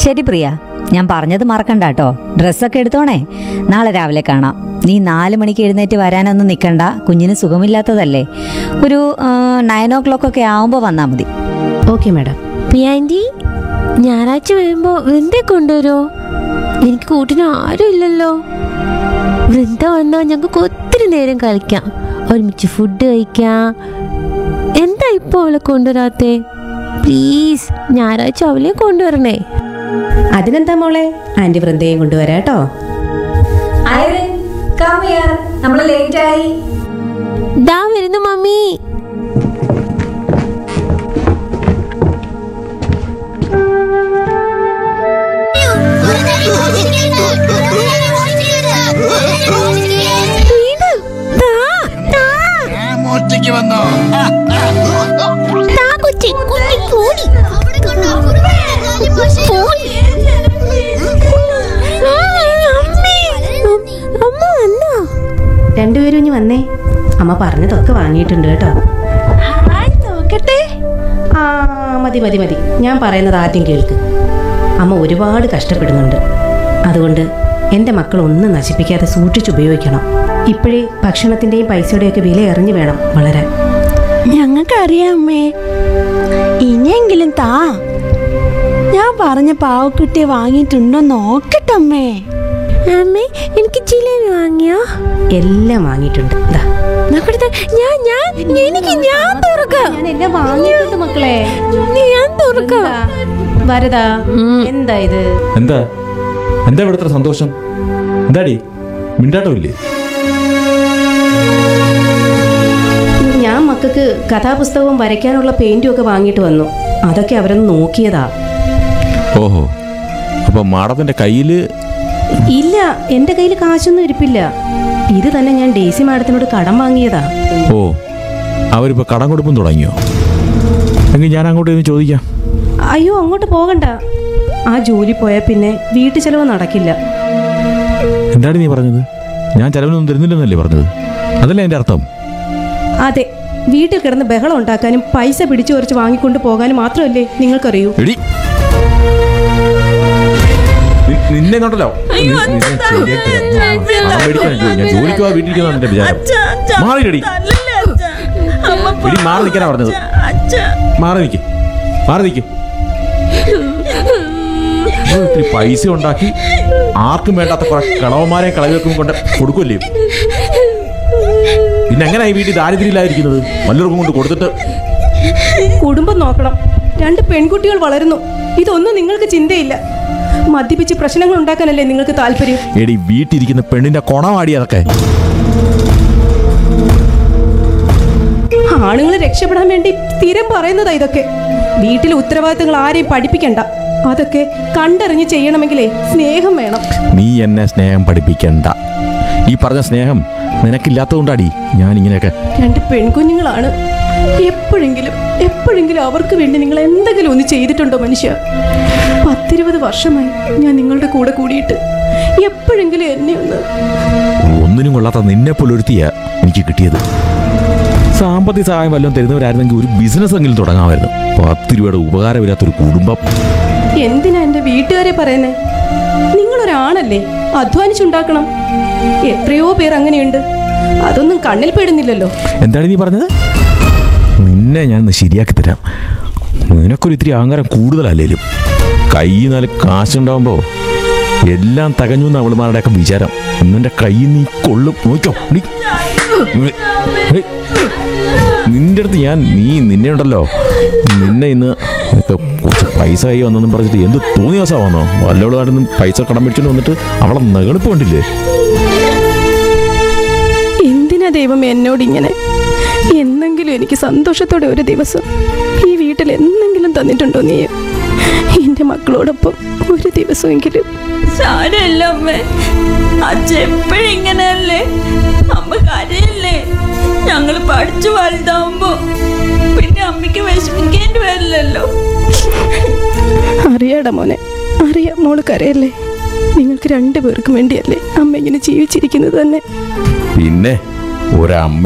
ശരി പ്രിയ ഞാൻ പറഞ്ഞത് മറക്കണ്ട കേട്ടോ ഡ്രസ്സൊക്കെ എടുത്തോണേ നാളെ രാവിലെ കാണാം നീ നാല് മണിക്ക് എഴുന്നേറ്റ് വരാനൊന്നും നിൽക്കണ്ട കുഞ്ഞിന് സുഖമില്ലാത്തതല്ലേ ഒരു നയൻ ഓ ക്ലോക്ക് ഒക്കെ ആവുമ്പോൾ വന്നാൽ മതി ഓക്കെ മാഡം ആൻറ്റി ഞായറാഴ്ച വരുമ്പോ വൃന്ദ കൊണ്ടുവരോ എനിക്ക് കൂട്ടിന് ആരും ഇല്ലല്ലോ വൃന്ദ വന്നാൽ ഞങ്ങൾക്ക് ഒത്തിരി നേരം കളിക്കാം ഒരുമിച്ച് ഫുഡ് കഴിക്കാം എന്താ ഇപ്പൊ അവളെ കൊണ്ടുവരാത്തെ പ്ലീസ് ഞായറാഴ്ച അവളെ കൊണ്ടുവരണേ അതിനെന്താ മോളെ ആന്റി വൃന്ദയും കൊണ്ടുവരാം കേട്ടോ നമ്മൾ ലേറ്റ് ആയി ദാ വരുന്നു മമ്മി വീട് ദാ, ദാ, മോഷ്ടിക്ക് വന്നോ ദാ കൊച്ചി, കുഞ്ഞി പോടി. പോടി. ആ, അമ്മേ. അമ്മ വന്നോ രണ്ടുപേരും ഇനി വന്നേ അമ്മ പറഞ്ഞതൊക്കെ വാങ്ങിയിട്ടുണ്ട് കേട്ടോ ഹായ് നോക്കട്ടെ ആ മതി മതി മതി ഞാൻ പറയുന്നത് ആദ്യം കേൾക്ക് അമ്മ ഒരുപാട് കഷ്ടപ്പെടുന്നുണ്ട് അതുകൊണ്ട് എൻ്റെ മക്കൾ ഒന്നും നശിപ്പിക്കാതെ സൂക്ഷിച്ചുപയോഗിക്കണം ഇപ്പോഴേ ഭക്ഷണത്തിൻ്റെയും പൈസയുടെയൊക്കെ വില എറിഞ്ഞു വേണം വളരാൻ ഞങ്ങൾക്കറിയാം അമ്മേ ഇനിയെങ്കിലും താ ഞാൻ പറഞ്ഞ പാവക്കുട്ടിയെ വാങ്ങിയിട്ടുണ്ടോ നോക്കട്ടെ അമ്മേ അമ്മേ എനിക്ക് ജിലേബി വാങ്ങിയോ എല്ലാം വാങ്ങിയിട്ടുണ്ട് ദാ നോക്കട്ടെ ഞാൻ ഞാൻ എനിക്ക് ഞാൻ തുറക്കാം ഞാൻ എല്ലാം വാങ്ങിയിട്ടുണ്ട് മക്കളെ ഞാൻ തുറക്കാം വരതാ എന്താ ഇത് എന്താ എന്താ ഇവിടുത്തെ സന്തോഷം എന്താടി മിണ്ടാട്ടമില്ലേ ഞാൻ മക്കൾക്ക് കഥാപുസ്തകവും വരയ്ക്കാനുള്ള പെയിന്റും ഒക്കെ വാങ്ങിയിട്ട് വന്നു അതൊക്കെ അവരൊന്ന് നോക്കിയതാ ഓഹോ അപ്പൊ മാഡത്തിന്റെ കയ്യില് ഇല്ല എൻ്റെ കയ്യിൽ കാശൊന്നും ഇരിപ്പില്ല ഇത് തന്നെ ഞാൻ ഡേസി മാഡത്തിനോട് കടം വാങ്ങിയതാ ഓ അവരിപ്പോ കടം കൊടുപ്പും തുടങ്ങിയോ എങ്കിൽ ഞാൻ അങ്ങോട്ട് ഇന്ന് ചോദിക്കാം അയ്യോ അങ്ങോട്ട് പോകണ്ട ആ ജോലി പോയാൽ പിന്നെ വീട്ടു ചെലവ് നടക്കില്ല എന്താണ് നീ പറഞ്ഞത് ഞാൻ ചെലവിനൊന്നും തരുന്നില്ലെന്നല്ലേ പറഞ്ഞത് അതല്ലേ എൻ്റെ അർത്ഥം അതെ വീട്ടിൽ കിടന്ന് ബഹളം ഉണ്ടാക്കാനും പൈസ പിടിച്ചു കുറച്ച് വാങ്ങിക്കൊണ്ട് പോകാനും മാത്രമല്ലേ നിങ്ങൾക്കറിയൂ എടി നി- നിന്നെ കണ്ടല്ലോ നിന്നെ ശരിയാക്കി തരാം. പണം മേടിക്കാൻ ജോ- ഞാൻ ജോലിക്ക് പോവാ വീട്ടിലിരിക്കുന്ന എന്റെ വിചാരം മാറിയിടി എടി മാറി നിൽക്കാനാ പറഞ്ഞത് മാറി നിൽക്ക് മാറി നിൽക്ക് ഇത്തിരി പൈസ ഉണ്ടാക്കി ആർക്കും വേണ്ടാത്ത കുറെ കളവന്മാരെ കളവിവെക്കും കൊണ്ട് കൊടുക്കുമല്ലേ പിന്നെ എങ്ങനെ ഈ വീട്ടിൽ ദാരിദ്ര്യമില്ലാതിരിക്കുന്നത് വല്ലവർക്കും കൊണ്ട് കൊടുത്തിട്ട് കുടുംബം നോക്കണം രണ്ട് പെൺകുട്ടികൾ വളരുന്നു ഇതൊന്നും നിങ്ങൾക്ക് ചിന്തയില്ല മദ്യപിച്ച് പ്രശ്നങ്ങൾ ഉണ്ടാക്കാനല്ലേ നിങ്ങൾക്ക് താല്പര്യം എടി വീട്ടിലിരിക്കുന്ന പെണ്ണിന്റെ കൊണമാടി അതൊക്കെ ആണുങ്ങൾ രക്ഷപ്പെടാൻ വേണ്ടി സ്ഥിരം പറയുന്നതാ ഇതൊക്കെ വീട്ടിലെ ഉത്തരവാദിത്തങ്ങൾ ആരെയും പഠിപ്പിക്കണ്ട അതൊക്കെ കണ്ടറിഞ്ഞ് ചെയ്യണമെങ്കിലേ സ്നേഹം വേണം നീ എന്നെ സ്നേഹം പഠിപ്പിക്കണ്ട ഈ പറഞ്ഞ സ്നേഹം നിനക്കില്ലാത്തതുകൊണ്ടാടി ഞാൻ ഇങ്ങനെയൊക്കെ രണ്ട് പെൺകുഞ്ഞുങ്ങളാണ് എപ്പോഴെങ്കിലും എപ്പോഴെങ്കിലും അവർക്ക് വേണ്ടി നിങ്ങൾ എന്തെങ്കിലും ഒന്ന് ചെയ്തിട്ടുണ്ടോ മനുഷ്യ പത്തിരുപത് വർഷമായി ഞാൻ നിങ്ങളുടെ കൂടെ കൂടിയിട്ട് എപ്പോഴെങ്കിലും എന്നെ ഒന്ന് ഒന്നിനും കൊള്ളാത്ത നിന്നെ പോലൊരുത്തിയ എനിക്ക് കിട്ടിയത് സാമ്പത്തിക സഹായം വല്ലതും തരുന്നവരായിരുന്നെങ്കിൽ ഒരു ബിസിനസ് എങ്കിലും തുടങ്ങാമായിരുന്നു പത്ത് രൂപയുടെ ഉപകാരമില്ലാത്തൊരു കുടുംബം എന്തിനാ എൻ്റെ വീട്ടുകാരെ പറയുന്നേ നിങ്ങളൊരാണല്ലേ അധ്വാനിച്ചുണ്ടാക്കണം എത്രയോ പേർ അങ്ങനെയുണ്ട് അതൊന്നും കണ്ണിൽ പെടുന്നില്ലല്ലോ എന്താണ് നീ പറഞ്ഞത് നിന്നെ ഞാൻ ഒന്ന് ശരിയാക്കി തരാം നിനക്കൊരു ഇത്തിരി അഹങ്കാരം കൂടുതലല്ലേലും കൈ നാല് കാശുണ്ടാവുമ്പോ എല്ലാം തകഞ്ഞു എന്ന് അവളുമാരുടെയൊക്കെ വിചാരം നിന്റെ കൈ നീ കൊള്ളും നോക്കോ നീ ഹേയ്. നിന്റെ അടുത്ത് ഞാൻ നീ നിന്നെ ഉണ്ടല്ലോ നിന്നെ ഇന്ന് നിനക്ക് കുറച്ച് പൈസ കൈ വന്നെന്നും പറഞ്ഞിട്ട് എന്ത് തോന്നിയ ദിവസം വന്നോ വല്ലവളുമായിട്ടൊന്നും പൈസ കടം മേടിച്ചോണ്ട് വന്നിട്ട് അവളെ നെഗണിപ്പ് കണ്ടില്ലേ എന്തിനാ ദൈവം എന്നോട് ഇങ്ങനെ എന്നെങ്കിലും എനിക്ക് സന്തോഷത്തോടെ ഒരു ദിവസം ഈ വീട്ടിൽ എന്തെങ്കിലും തന്നിട്ടുണ്ടോ നീ എൻ്റെ മക്കളോടൊപ്പം ഒരു ദിവസമെങ്കിലും സാരല്ല അമ്മേ അച്ഛൻ എപ്പോഴും ഇങ്ങനെയല്ലേ അമ്മ കരയല്ലേ ഞങ്ങൾ പഠിച്ചു വലുതാവുമ്പോ പിന്നെ അമ്മയ്ക്ക് വിഷമിക്കേണ്ടി വരില്ലല്ലോ അറിയാടാ മോനെ അറിയാം മോള് കരയല്ലേ നിങ്ങൾക്ക് രണ്ടു പേർക്കും വേണ്ടിയല്ലേ അമ്മ ഇങ്ങനെ ജീവിച്ചിരിക്കുന്നത് തന്നെ പിന്നെ ഒരമ്മ